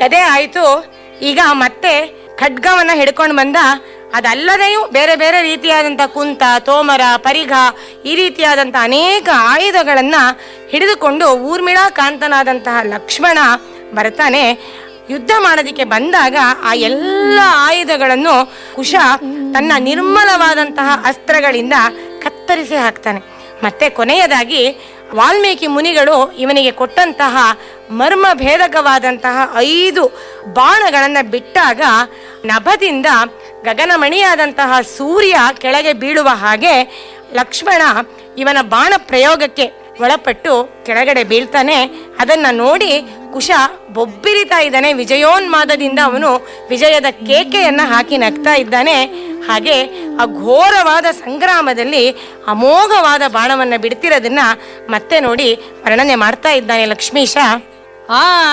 ಗದೆ ಆಯ್ತು ಈಗ ಮತ್ತೆ ಖಡ್ಗವನ್ನ ಹಿಡ್ಕೊಂಡು ಬಂದ ಅದಲ್ಲದೆಯೂ ಬೇರೆ ಬೇರೆ ರೀತಿಯಾದಂಥ ಕುಂತ ತೋಮರ ಪರಿಘ ಈ ರೀತಿಯಾದಂಥ ಅನೇಕ ಆಯುಧಗಳನ್ನ ಹಿಡಿದುಕೊಂಡು ಊರ್ಮಿಳಾ ಕಾಂತನಾದಂತಹ ಲಕ್ಷ್ಮಣ ಬರ್ತಾನೆ ಯುದ್ಧ ಮಾಡೋದಕ್ಕೆ ಬಂದಾಗ ಆ ಎಲ್ಲ ಆಯುಧಗಳನ್ನು ಕುಶ ತನ್ನ ನಿರ್ಮಲವಾದಂತಹ ಅಸ್ತ್ರಗಳಿಂದ ಕತ್ತರಿಸಿ ಹಾಕ್ತಾನೆ ಮತ್ತೆ ಕೊನೆಯದಾಗಿ ವಾಲ್ಮೀಕಿ ಮುನಿಗಳು ಇವನಿಗೆ ಕೊಟ್ಟಂತಹ ಮರ್ಮ ಭೇದಕವಾದಂತಹ ಐದು ಬಾಣಗಳನ್ನ ಬಿಟ್ಟಾಗ ನಭದಿಂದ ಗಗನಮಣಿಯಾದಂತಹ ಸೂರ್ಯ ಕೆಳಗೆ ಬೀಳುವ ಹಾಗೆ ಲಕ್ಷ್ಮಣ ಇವನ ಬಾಣ ಪ್ರಯೋಗಕ್ಕೆ ಒಳಪಟ್ಟು ಕೆಳಗಡೆ ಬೀಳ್ತಾನೆ ಅದನ್ನ ನೋಡಿ ಕುಶ ಬೊಬ್ಬಿರಿತಾ ಇದ್ದಾನೆ ವಿಜಯೋನ್ಮಾದದಿಂದ ಅವನು ವಿಜಯದ ಕೇಕೆಯನ್ನ ಹಾಕಿ ನಗ್ತಾ ಇದ್ದಾನೆ ಹಾಗೆ ಆ ಘೋರವಾದ ಸಂಗ್ರಾಮದಲ್ಲಿ ಅಮೋಘವಾದ ಬಾಣವನ್ನ ಬಿಡ್ತಿರೋದನ್ನ ಮತ್ತೆ ನೋಡಿ ವರ್ಣನೆ ಮಾಡ್ತಾ ಇದ್ದಾನೆ ಲಕ್ಷ್ಮೀಶ ಆ